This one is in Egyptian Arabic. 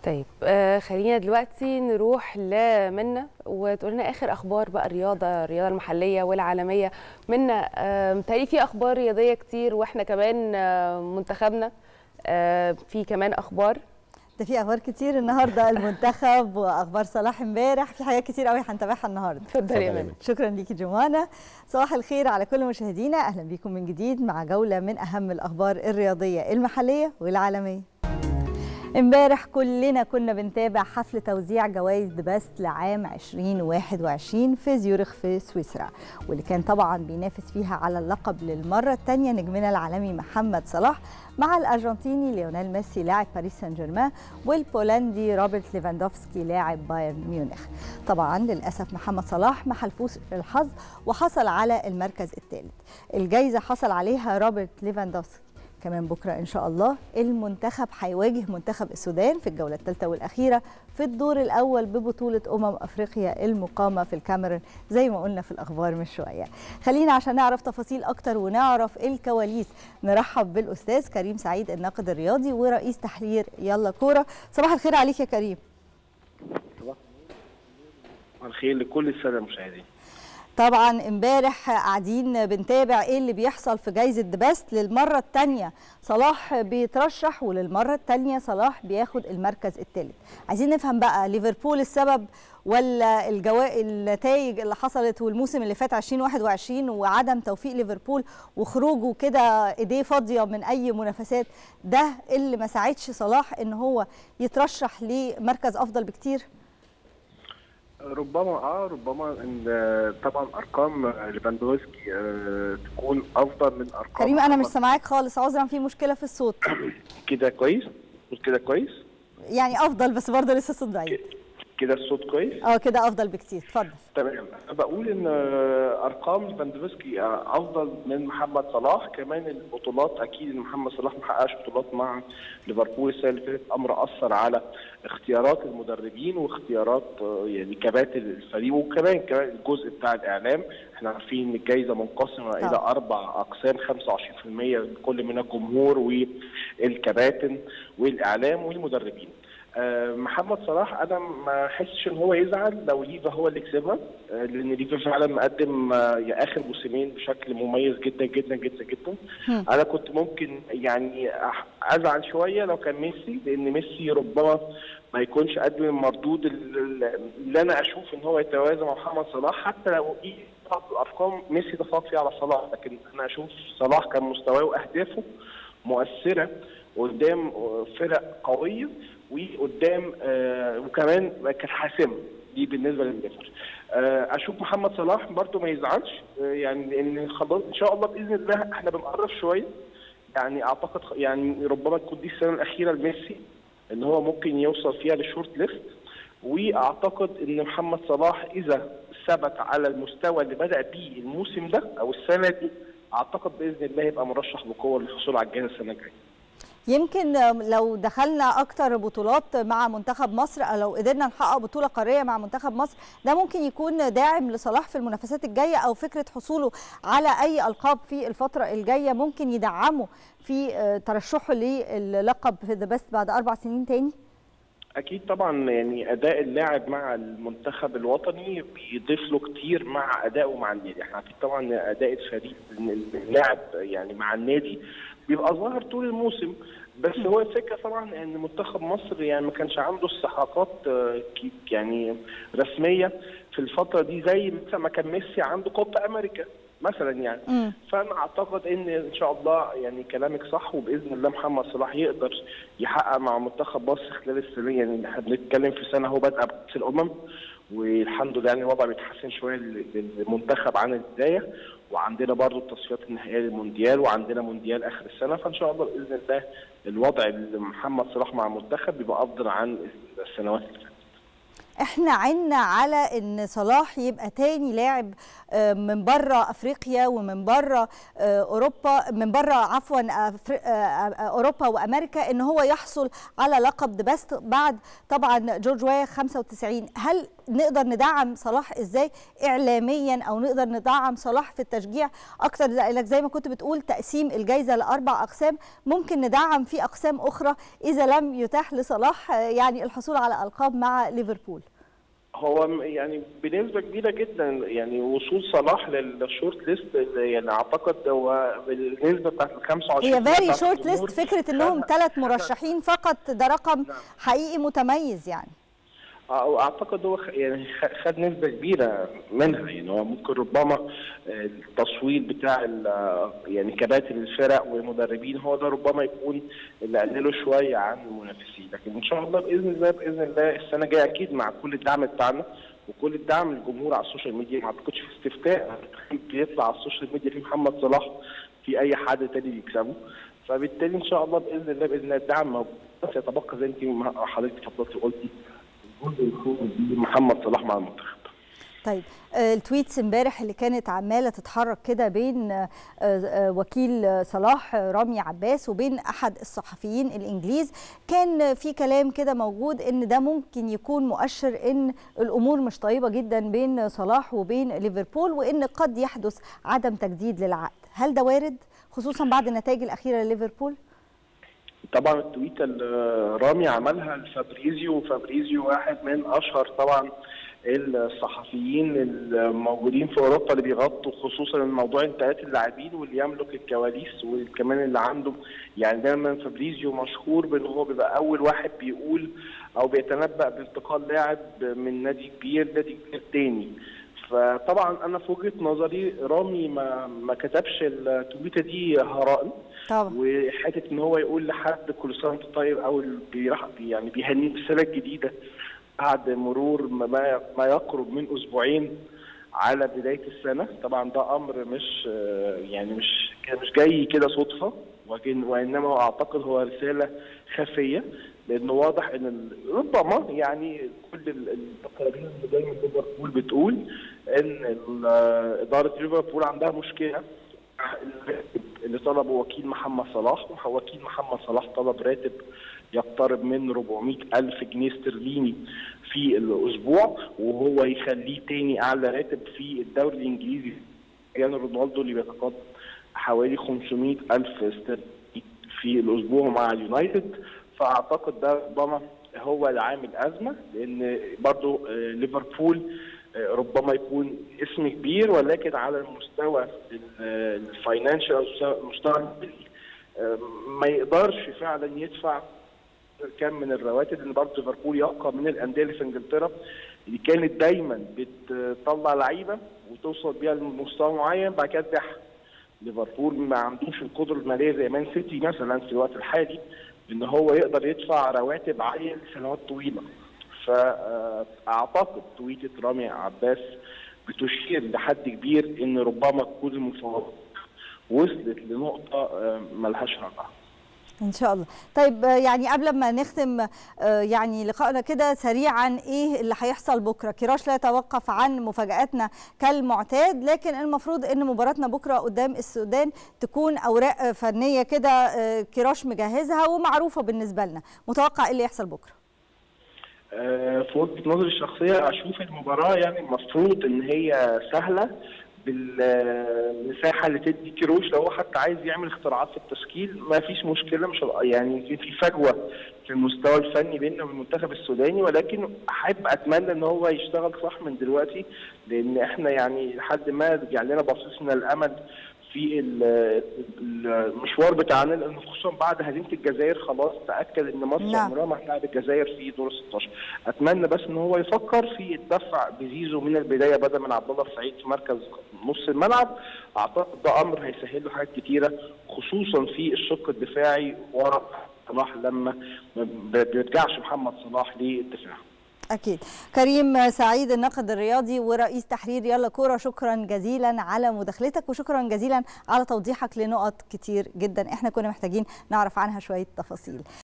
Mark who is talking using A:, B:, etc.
A: طيب آه خلينا دلوقتي نروح لمنى وتقول لنا اخر اخبار بقى الرياضه الرياضه المحليه والعالميه منى آه متهيألي في اخبار رياضيه كتير واحنا كمان آه منتخبنا آه في كمان اخبار
B: ده في اخبار كتير النهارده المنتخب واخبار صلاح امبارح في حاجات كتير قوي هنتابعها النهارده
A: اتفضلي يا منى
B: شكرا ليكي جمانه صباح الخير على كل مشاهدينا اهلا بيكم من جديد مع جوله من اهم الاخبار الرياضيه المحليه والعالميه امبارح كلنا كنا بنتابع حفل توزيع جوائز بست لعام 2021 في زيورخ في سويسرا واللي كان طبعا بينافس فيها على اللقب للمره الثانيه نجمنا العالمي محمد صلاح مع الارجنتيني ليونيل ميسي لاعب باريس سان جيرمان والبولندي روبرت ليفاندوفسكي لاعب بايرن ميونخ طبعا للاسف محمد صلاح ما حلفوش الحظ وحصل على المركز الثالث الجائزه حصل عليها روبرت ليفاندوفسكي كمان بكرة إن شاء الله المنتخب هيواجه منتخب السودان في الجولة الثالثة والأخيرة في الدور الأول ببطولة أمم أفريقيا المقامة في الكاميرون زي ما قلنا في الأخبار من شوية خلينا عشان نعرف تفاصيل أكتر ونعرف الكواليس نرحب بالأستاذ كريم سعيد الناقد الرياضي ورئيس تحرير يلا كورة صباح الخير عليك يا كريم
C: صباح الخير لكل السادة المشاهدين
B: طبعا امبارح قاعدين بنتابع ايه اللي بيحصل في جائزه دبست للمره الثانيه صلاح بيترشح وللمره الثانيه صلاح بياخد المركز الثالث عايزين نفهم بقى ليفربول السبب ولا الجوا... النتائج اللي حصلت والموسم اللي فات 2021 وعدم توفيق ليفربول وخروجه كده ايديه فاضيه من اي منافسات ده اللي ما ساعدش صلاح ان هو يترشح لمركز افضل بكتير
C: ربما اه ربما ان طبعا ارقام ليفاندوفسكي آه تكون افضل من ارقام
B: كريم انا مش سامعاك خالص عذرا في مشكله في الصوت
C: كده كويس كده كويس
B: يعني افضل بس برضه لسه الصوت بعيد
C: كده الصوت كويس
B: اه كده افضل بكتير اتفضل
C: تمام بقول ان ارقام ليفاندوفسكي افضل من محمد صلاح كمان البطولات اكيد ان محمد صلاح ما حققش بطولات مع ليفربول السنه اللي فاتت امر اثر على اختيارات المدربين واختيارات يعني كباتن الفريق وكمان كمان الجزء بتاع الاعلام احنا عارفين ان الجائزه منقسمه طبعا. الى اربع اقسام 25% كل من الجمهور والكباتن والاعلام والمدربين محمد صلاح انا ما احسش ان هو يزعل لو ليفا هو اللي كسبها لان ليفا فعلا مقدم اخر موسمين بشكل مميز جدا جدا جدا جدا انا كنت ممكن يعني ازعل شويه لو كان ميسي لان ميسي ربما ما يكونش قدم المردود اللي انا اشوف ان هو يتوازى مع محمد صلاح حتى لو ايه بعض الارقام ميسي تفوق فيها على صلاح لكن انا اشوف صلاح كان مستواه واهدافه مؤثره قدام فرق قويه وقدام آه وكمان كانت حاسمه دي بالنسبه للليفر آه اشوف محمد صلاح برده ما يزعلش آه يعني لان خلاص ان شاء الله باذن الله احنا بنقرب شويه يعني اعتقد يعني ربما تكون دي السنه الاخيره لميسي ان هو ممكن يوصل فيها للشورت ليست واعتقد ان محمد صلاح اذا ثبت على المستوى اللي بدا بيه الموسم ده او السنه دي اعتقد باذن الله يبقى مرشح بقوه للحصول على الجائزه السنه الجايه
B: يمكن لو دخلنا اكتر بطولات مع منتخب مصر او لو قدرنا نحقق بطوله قاريه مع منتخب مصر ده ممكن يكون داعم لصلاح في المنافسات الجايه او فكره حصوله على اي القاب في الفتره الجايه ممكن يدعمه في ترشحه للقب في ذا بيست بعد اربع سنين تاني
C: اكيد طبعا يعني اداء اللاعب مع المنتخب الوطني بيضيف له كتير مع ادائه مع النادي احنا عارفين طبعا اداء الفريق اللاعب يعني مع النادي بيبقى ظاهر طول الموسم بس هو الفكره طبعا ان منتخب مصر يعني ما كانش عنده استحقاقات يعني رسميه في الفتره دي زي مثلا ما كان ميسي عنده كوبا امريكا مثلا يعني م. فانا اعتقد ان ان شاء الله يعني كلامك صح وباذن الله محمد صلاح يقدر يحقق مع منتخب مصر خلال السنه يعني احنا بنتكلم في سنه هو بادئه بكاس الامم والحمد لله يعني الوضع بيتحسن شويه للمنتخب عن البدايه وعندنا برضو التصفيات النهائيه للمونديال وعندنا مونديال اخر السنه فان شاء الله باذن الله الوضع محمد صلاح مع المنتخب بيبقى افضل عن السنوات اللي فاتت.
B: احنا عنا على ان صلاح يبقى تاني لاعب من بره افريقيا ومن بره اوروبا من بره عفوا اوروبا وامريكا ان هو يحصل على لقب ذا بيست بعد طبعا جورج واي 95 هل نقدر ندعم صلاح ازاي اعلاميا او نقدر ندعم صلاح في التشجيع اكتر لانك زي ما كنت بتقول تقسيم الجائزه لاربع اقسام ممكن ندعم في اقسام اخرى اذا لم يتاح لصلاح يعني الحصول على القاب مع ليفربول
C: هو يعني بنسبه كبيره جدا يعني وصول صلاح للشورت ليست يعني اعتقد هو بالنسبه بتاعت ال 25
B: هي فيري شورت ليست فكره انهم ثلاث مرشحين فقط ده رقم حقيقي متميز يعني
C: اعتقد هو يعني خد نسبه كبيره منها يعني هو ممكن ربما التصويت بتاع يعني كباتن الفرق والمدربين هو ده ربما يكون اللي قلله شويه عن المنافسين لكن ان شاء الله باذن الله باذن الله السنه الجايه اكيد مع كل الدعم بتاعنا وكل الدعم للجمهور على السوشيال ميديا ما اعتقدش في استفتاء بيطلع على السوشيال ميديا في محمد صلاح في اي حد تاني بيكسبه فبالتالي ان شاء الله باذن الله باذن الله الدعم موجود سيتبقى زي انت حضرتك اتفضلتي وقلتي محمد صلاح مع المنتخب
B: طيب التويتس امبارح اللي كانت عماله تتحرك كده بين وكيل صلاح رامي عباس وبين احد الصحفيين الانجليز كان في كلام كده موجود ان ده ممكن يكون مؤشر ان الامور مش طيبه جدا بين صلاح وبين ليفربول وان قد يحدث عدم تجديد للعقد هل ده وارد خصوصا بعد النتائج الاخيره لليفربول
C: طبعا التويته اللي رامي عملها لفابريزيو وفابريزيو واحد من اشهر طبعا الصحفيين الموجودين في اوروبا اللي بيغطوا خصوصا الموضوع انتقالات اللاعبين واللي يملك الكواليس وكمان اللي عنده يعني دايما فابريزيو مشهور بان هو بيبقى اول واحد بيقول او بيتنبأ بانتقال لاعب من نادي كبير نادي كبير تاني فطبعا انا في وجهه نظري رامي ما ما كتبش التويته دي هراء
B: طبعا
C: وحته ان هو يقول لحد كل سنه وانت طيب او يعني بيهنيه بالسنه الجديده بعد مرور ما ما يقرب من اسبوعين على بدايه السنه طبعا ده امر مش يعني مش مش جاي كده صدفه وانما هو اعتقد هو رساله خفيه لانه واضح ان ربما يعني كل التقارير اللي دايما ليفربول بتقول ان اداره ليفربول عندها مشكله اللي طلبه وكيل محمد صلاح وكيل محمد صلاح طلب راتب يقترب من 400 ألف جنيه استرليني في الأسبوع وهو يخليه تاني أعلى راتب في الدوري الإنجليزي كريستيانو رونالدو اللي بيتقاضى حوالي 500 ألف استرليني في الأسبوع مع اليونايتد فأعتقد ده ربما هو اللي عامل أزمة لأن برضه ليفربول ربما يكون اسم كبير ولكن على المستوى الفاينانشال المستوى ما يقدرش فعلا يدفع كم من الرواتب لان برضه ليفربول يبقى من الانديه اللي في انجلترا اللي كانت دايما بتطلع لعيبه وتوصل بيها لمستوى معين بعد كده تبيعها ليفربول ما عندوش القدره الماليه زي مان سيتي مثلا في الوقت الحالي ان هو يقدر يدفع رواتب عاليه لسنوات طويله فاعتقد تويته رامي عباس بتشير لحد كبير ان ربما تكون المفاوضات وصلت لنقطه ملهاش رجعه
B: ان شاء الله طيب يعني قبل ما نختم يعني لقائنا كده سريعا ايه اللي هيحصل بكره كراش لا يتوقف عن مفاجاتنا كالمعتاد لكن المفروض ان مباراتنا بكره قدام السودان تكون اوراق فنيه كده كراش مجهزها ومعروفه بالنسبه لنا متوقع ايه اللي يحصل بكره
C: في وجهه نظري الشخصيه اشوف المباراه يعني المفروض ان هي سهله بالمساحه اللي تدي كيروش لو هو حتى عايز يعمل اختراعات في التشكيل ما فيش مشكله مش يعني في فجوه في المستوى الفني بيننا وبين المنتخب السوداني ولكن احب اتمنى ان هو يشتغل صح من دلوقتي لان احنا يعني لحد ما رجع لنا بصيص من الامل في المشوار بتاعنا لان خصوصا بعد هزيمه الجزائر خلاص تاكد ان مصر عمرها ما هتلاعب الجزائر في دور 16 اتمنى بس ان هو يفكر في الدفع بزيزو من البدايه بدل من عبد الله السعيد في مركز نص الملعب اعتقد ده امر هيسهل له حاجات كتيره خصوصا في الشق الدفاعي ورا صلاح لما ما بيرجعش محمد صلاح للدفاع
B: أكيد كريم سعيد الناقد الرياضي ورئيس تحرير يلا كورة شكرا جزيلا على مداخلتك وشكرا جزيلا على توضيحك لنقط كتير جدا احنا كنا محتاجين نعرف عنها شوية تفاصيل